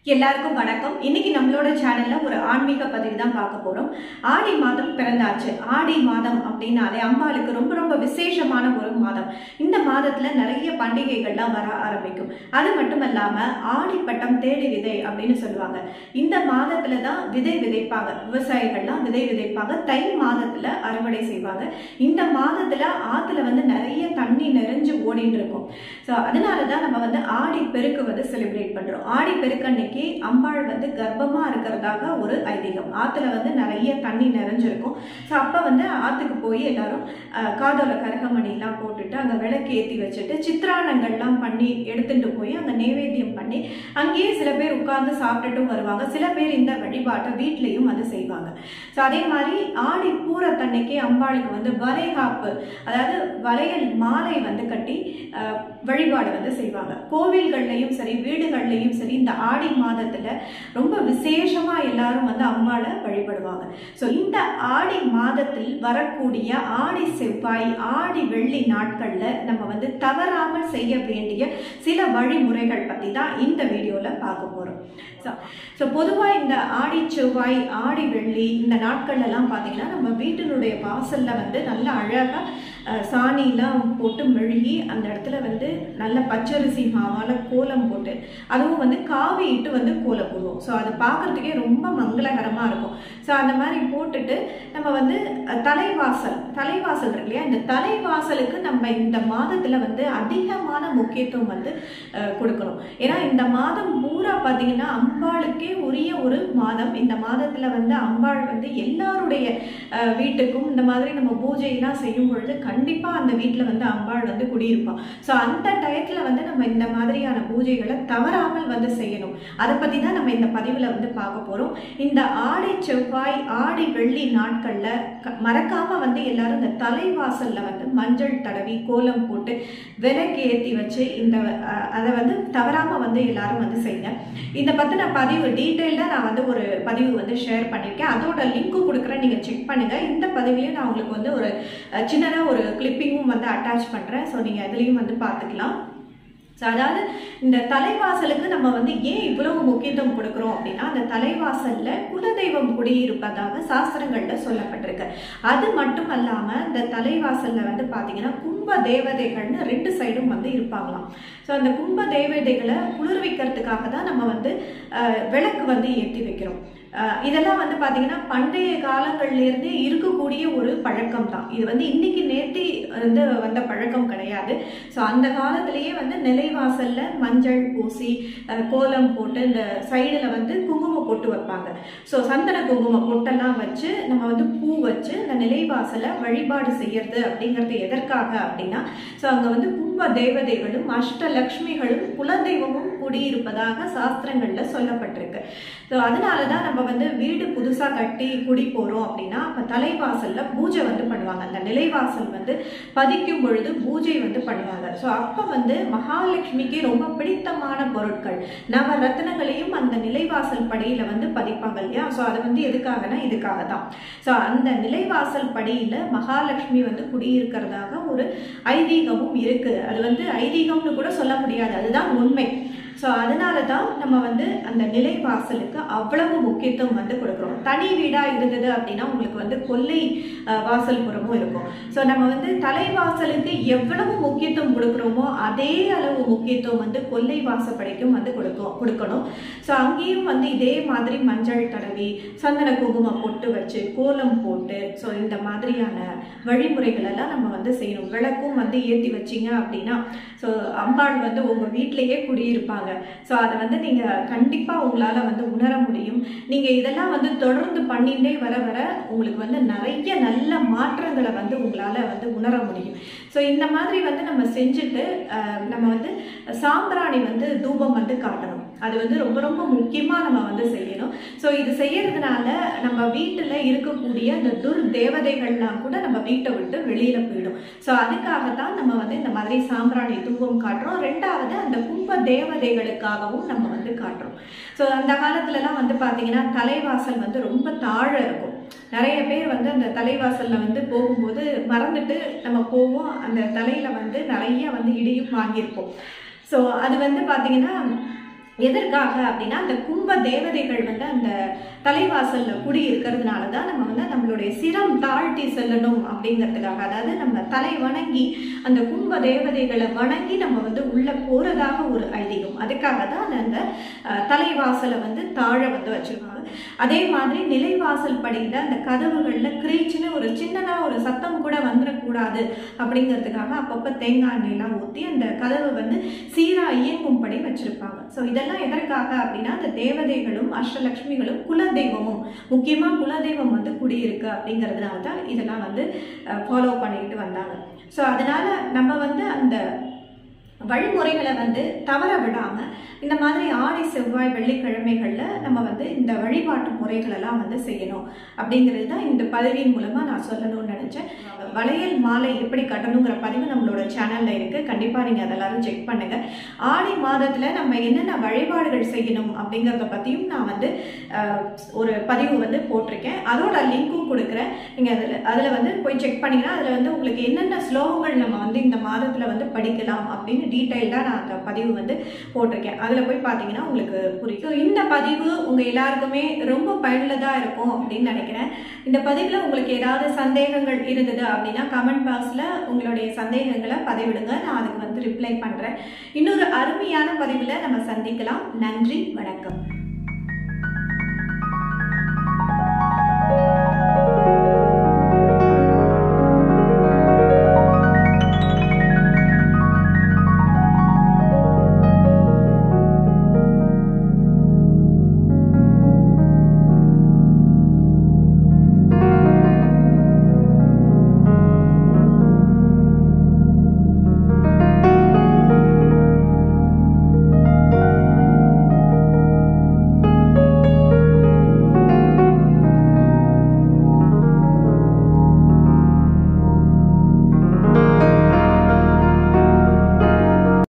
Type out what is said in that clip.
எல்லாருக்கும் வணக்கம் இன்னைக்கு நம்மளோட சேனல்ல ஒரு ஆன்மீக பதிவு தான் பார்க்க போறோம் ஆடி மாதம் பிறந்தாச்சு ஆடி மாதம் அப்படின்னாலே அம்பாளுக்கு ரொம்ப ரொம்ப விசேஷமான ஒரு மாதம் இந்த மாதத்துல நிறைய பண்டிகைகள்லாம் வர ஆரம்பிக்கும் அது மட்டும் இல்லாம ஆடி பட்டம் தேடி விதை அப்படின்னு சொல்லுவாங்க இந்த மாதத்துல தான் விதை விதைப்பாங்க விவசாயிகள்லாம் விதை விதைப்பாங்க தை மாதத்துல அறுவடை செய்வாங்க இந்த மாதத்துல ஆத்துல வந்து நிறைய தண்ணி நிறைஞ்சு ஓடிட்டு இருக்கும் ஸோ அதனால தான் நம்ம வந்து ஆடி பெருக்கு வந்து செலிப்ரேட் பண்றோம் ஆடி பெருக்கு அன்னைக்கு அம்பாள் வந்து கர்ப்பமா இருக்கிறதாக ஒரு ஐதீகம் ஆத்துல வந்து நிறைய தண்ணி நிறைஞ்சிருக்கும் ஸோ அப்ப வந்து ஆத்துக்கு போய் எல்லாரும் அஹ், காதோல கரகமணிலாம் போட்டுட்டு அங்க விளக்கு ஏத்தி வச்சுட்டு சித்திரானங்கள்லாம் பண்ணி எடுத்துட்டு போய் அங்க நைவேத்தியம் பண்ணி அங்கேயே சில பேர் உட்கார்ந்து சாப்பிட்டுட்டும் வருவாங்க சில பேர் இந்த வழிபாட்டை வீட்லயும் வந்து செய்வாங்க ஸோ அதே மாதிரி ஆடி பூரத்தன்னைக்கு அம்பாளுக்கு வந்து வளைகாப்பு அதாவது வளையல் மாலை வந்து கட்டி அஹ், வழிபாடு வந்து செய்வாங்க கோவில்கள்லையும் சரி வீடுகள்லையும் சரி இந்த ஆடி மாதத்துல ரொம்ப விசேஷமா எல்லாரும் வந்து அம்பாளை வழிபடுவாங்க ஸோ இந்த ஆடி மாதத்தில் வரக்கூடிய ஆடி செவ்வாய் ஆடி வெள்ளி நாட்கள்ல நம்ம வந்து தவறாமல் செய்ய வேண்டிய சில வழிமுறைகள் பத்தி தான் இந்த வீடியோல பார்க்க போறோம் ஸோ ஸோ பொதுவாக இந்த ஆடி செவ்வாய் ஆடி வெள்ளி இந்த நாட்கள்ல எல்லாம் பார்த்தீங்கன்னா நம்ம வீட்டினுடைய வாசல்ல வந்து நல்ல அழகா அஹ், சாணிலாம் போட்டு மெழுகி அந்த இடத்துல வந்து நல்ல பச்சரிசி மாவால கோலம் போட்டு அதுவும் வந்து காவி இட்டு வந்து கோலம் போடுவோம் ஸோ அது பார்க்கறதுக்கே ரொம்ப மங்களகரமா இருக்கும் ஸோ அந்த மாதிரி போட்டுட்டு நம்ம வந்து அஹ், தலைவாசல் தலைவாசல் இருக்கு இல்லையா இந்த தலைவாசலுக்கு நம்ம இந்த மாதத்துல வந்து அதிகமான முக்கியத்துவம் வந்து அஹ், கொடுக்கணும் ஏன்னா இந்த மாதம் பூரா பார்த்தீங்கன்னா அம்பாளுக்கே உரிய ஒரு மாதம் இந்த மாதத்துல வந்து அம்பாள் வந்து எல்லாருடைய அஹ், வீட்டுக்கும் இந்த மாதிரி நம்ம பூஜையெல்லாம் செய்யும் பொழுது கண்டிப்பா அந்த வீட்டில் வந்து அம்பாள் வந்து குடியிருப்பான் ஸோ அந்த டயத்துல வந்து நம்ம இந்த மாதிரியான பூஜைகளை தவறாமல் வந்து செய்யணும் அதை பத்தி தான் நம்ம இந்த பதிவுல வந்து பார்க்க போறோம் இந்த ஆடி செவ்வாய் ஆடி வெள்ளி நாட்கள்ல க- மறக்காம வந்து எல்லாரும் இந்த தலைவாசல்ல வந்து மஞ்சள் தடவி கோலம் போட்டு விளக்கு ஏத்தி வச்சு இந்த அஹ், அதை வந்து தவறாம வந்து எல்லாரும் வந்து செய்யுங்க இந்த பத்தின பதிவு டீட்டெயிலாக நான் வந்து ஒரு பதிவு வந்து ஷேர் பண்ணியிருக்கேன் அதோட லிங்க்கும் கொடுக்குறேன் நீங்கள் செக் பண்ணுங்க இந்த பதிவுலையும் நான் உங்களுக்கு வந்து ஒரு அஹ், சின்னதா ஒரு கிளிப்பிங்கும் வந்து அட்டாச் பண்ணுறேன் ஸோ நீங்கள் அதுலேயும் வந்து பார்த்துக்கலாம் ஸோ அதாவது இந்த தலைவாசலுக்கு நம்ம வந்து ஏன் இவ்வளவு முக்கியத்துவம் கொடுக்குறோம் அப்படின்னா அந்த தலைவாசல்ல குலதெய்வம் குடியிருப்பதாக சாஸ்திரங்கள்ல சொல்லப்பட்டிருக்கு அது மட்டும் அல்லாம இந்த தலைவாசல்ல வந்து பாத்தீங்கன்னா கும்ப தேவதைகள்னு ரெண்டு சைடும் வந்து இருப்பாங்களாம் ஸோ அந்த கும்ப தேவதைகளை குளிர்விக்கிறதுக்காக தான் நம்ம வந்து அஹ், விளக்கு வந்து ஏற்றி வைக்கிறோம் அஹ், இதெல்லாம் வந்து பாத்தீங்கன்னா பண்டைய காலங்கள்ல இருந்தே இருக்கக்கூடிய ஒரு பழக்கம் தான் இது வந்து இன்னைக்கு நேத்தி வந்து வந்த பழக்கம் கிடையாது ஸோ அந்த காலத்திலேயே வந்து நிலைவாசல்ல மஞ்சள் பூசி அஹ், கோலம் போட்டு இந்த சைடில் வந்து குங்குமம் பொட்டு வைப்பாங்க ஸோ சந்தன குங்குமம் பொட்டெல்லாம் வச்சு நம்ம வந்து பூ வச்சு இந்த நிலைவாசலை வழிபாடு செய்யறது அப்படிங்கிறது எதற்காக அப்படின்னா ஸோ அங்கே வந்து கும்ப தேவதைகளும் அஷ்டலக்ஷ்மிகளும் குலதெய்வமும் குடியிருப்பதாக சாஸ்திரங்கள்ல சொல்லப்பட்டிருக்கு ஸோ அதனால தான் நம்ம வந்து வீடு புதுசாக கட்டி குடி போகிறோம் அப்படின்னா அப்போ தலைவாசல்ல பூஜை வந்து பண்ணுவாங்க அந்த நிலைவாசல் வந்து பதிக்கும் பொழுது பூஜை வந்து பண்ணுவாங்க ஸோ அப்போ வந்து மகாலட்சுமிக்கு ரொம்ப பிடித்தமான பொருட்கள் நவ ரத்னங்களையும் அந்த நிலைவாசல் படியில வந்து பதிப்பாங்க இல்லையா ஸோ அது வந்து எதுக்காகனா இதுக்காக தான் ஸோ அந்த நிலைவாசல் படியில மகாலட்சுமி வந்து குடியிருக்கிறதாக ஒரு ஐதீகமும் இருக்கு அது வந்து ஐதீகம்னு கூட சொல்ல முடியாது அதுதான் உண்மை ஸோ அதனால தான் நம்ம வந்து அந்த நிலைவாசலுக்கு அவ்வளவு முக்கியத்துவம் வந்து கொடுக்குறோம் தனி வீடாக இருந்தது அப்படின்னா உங்களுக்கு வந்து கொல்லை அஹ், வாசல் புறமும் இருக்கும் ஸோ நம்ம வந்து தலைவாசலுக்கு எவ்வளவு முக்கியத்துவம் கொடுக்குறோமோ அதே அளவு முக்கியத்துவம் வந்து கொல்லை வாசப்படைக்கும் வந்து கொடுக்கும் கொடுக்கணும் ஸோ அங்கேயும் வந்து இதே மாதிரி மஞ்சள் தடவி சந்தன குங்குமம் பொட்டு வச்சு கோலம் போட்டு ஸோ இந்த மாதிரியான வழிமுறைகள் எல்லாம் நம்ம வந்து செய்யணும் விளக்கும் வந்து ஏற்றி வச்சீங்க அப்படின்னா ஸோ அம்பாள் வந்து உங்கள் வீட்டிலேயே குடியிருப்பாங்க ஸோ அதை வந்து நீங்கள் கண்டிப்பாக உங்களால் வந்து உணர முடியும் நீங்கள் இதெல்லாம் வந்து தொடர்ந்து பண்ணிட்டே வர வர உங்களுக்கு வந்து நிறைய நல்ல மாற்றங்களை வந்து உங்களால் வந்து உணர முடியும் ஸோ இந்த மாதிரி வந்து நம்ம செஞ்சுட்டு அஹ், நம்ம வந்து சாம்பிராணி வந்து தூபம் வந்து காட்டணும் அது வந்து ரொம்ப ரொம்ப முக்கியமாக நம்ம வந்து செய்யணும் ஸோ இது செய்யறதுனால நம்ம வீட்டில் இருக்கக்கூடிய அந்த துர் தேவதைகள்லாம் கூட நம்ம வீட்டை விட்டு வெளியில் போயிடும் ஸோ அதுக்காக தான் நம்ம வந்து இந்த மாதிரி சாம்பிராணி தூபம் காட்டுறோம் ரெண்டாவது அந்த கும்ப தேவதைகளுக்காகவும் நம்ம வந்து காட்டுறோம் ஸோ அந்த காலத்துலலாம் வந்து பார்த்தீங்கன்னா தலைவாசல் வந்து ரொம்ப தாழ இருக்கும் நிறைய பேர் வந்து அந்த தலைவாசல்ல வந்து போகும்போது மறந்துட்டு நம்ம போவோம் அந்த தலையில வந்து நிறைய வந்து இடியும் வாங்கியிருப்போம் ஸோ அது வந்து பார்த்தீங்கன்னா எதற்காக அப்படின்னா அந்த கும்ப தேவதைகள் வந்து அந்த தலைவாசல்ல குடி இருக்கிறதுனால தான் நம்ம வந்து நம்மளுடைய சிரம் தாழ்த்தி செல்லணும் அப்படிங்கிறதுக்காக அதாவது நம்ம தலை வணங்கி அந்த கும்ப தேவதைகளை வணங்கி நம்ம வந்து உள்ள போறதாக ஒரு ஐதீகம் அதுக்காக தான் அந்த அந்த அஹ், தலைவாசலை வந்து தாழ வந்து வச்சிருக்காங்க அதே மாதிரி நிலைவாசல் படியில அந்த கதவுகள்ல கிரீச்சுன்னு ஒரு சின்னதா ஒரு சத்தம் கூட வந்துடக்கூடாது அப்படிங்கிறதுக்காக அப்பப்போ தேங்காய் எண்ணெய்லாம் ஊற்றி அந்த கதவை வந்து சீரா இயங்கும்படி வச்சிருப்பாங்க ஸோ இதெல்லாம் எதற்காக அப்படின்னா அந்த தேவதைகளும் அஷ்டலக்ஷ்மிகளும் குலதெய்வமும் முக்கியமாக குலதெய்வம் வந்து குடியிருக்கு அப்படிங்கிறதுனால தான் இதெல்லாம் வந்து ஃபாலோ பண்ணிட்டு வந்தாங்க ஸோ அதனால நம்ம வந்து அந்த வழிமுறைகளை வந்து தவற விடாம இந்த மாதிரி ஆடி செவ்வாய் வெள்ளிக்கிழமைகளில் நம்ம வந்து இந்த வழிபாட்டு முறைகளெல்லாம் வந்து செய்யணும் அப்படிங்கிறது தான் இந்த பதிவின் மூலமா நான் சொல்லணும்னு நினைச்சேன் வளையல் மாலை எப்படி கட்டணுங்கிற பதிவு நம்மளோட சேனல்ல இருக்கு கண்டிப்பா நீங்க அதெல்லாரும் செக் பண்ணுங்க ஆடி மாதத்துல நம்ம என்னென்ன வழிபாடுகள் செய்யணும் அப்படிங்கிறத பத்தியும் நான் வந்து அஹ், ஒரு பதிவு வந்து போட்டிருக்கேன் அதோட லிங்க்கும் கொடுக்குறேன் நீங்க அதுல அதுல வந்து போய் செக் பண்ணீங்கன்னா அதுல வந்து உங்களுக்கு என்னென்ன ஸ்லோகங்கள் நம்ம வந்து இந்த மாதத்துல வந்து படிக்கலாம் அப்படின்னு டீட்டெயில்டாக நான் அந்த பதிவு வந்து போட்டிருக்கேன் அதில் போய் பார்த்தீங்கன்னா உங்களுக்கு புரியும் So, இந்த பதிவு உங்கள் எல்லாருக்குமே ரொம்ப பயனுள்ளதாக இருக்கும் அப்படின்னு நினைக்கிறேன் இந்த பதிவில் உங்களுக்கு ஏதாவது சந்தேகங்கள் இருந்தது அப்படின்னா கமெண்ட் பாக்ஸில் உங்களுடைய சந்தேகங்களை பதிவிடுங்க நான் அதுக்கு வந்து ரிப்ளை பண்ணுறேன் இன்னொரு அருமையான பதிவில் நம்ம சந்திக்கலாம் நன்றி வணக்கம்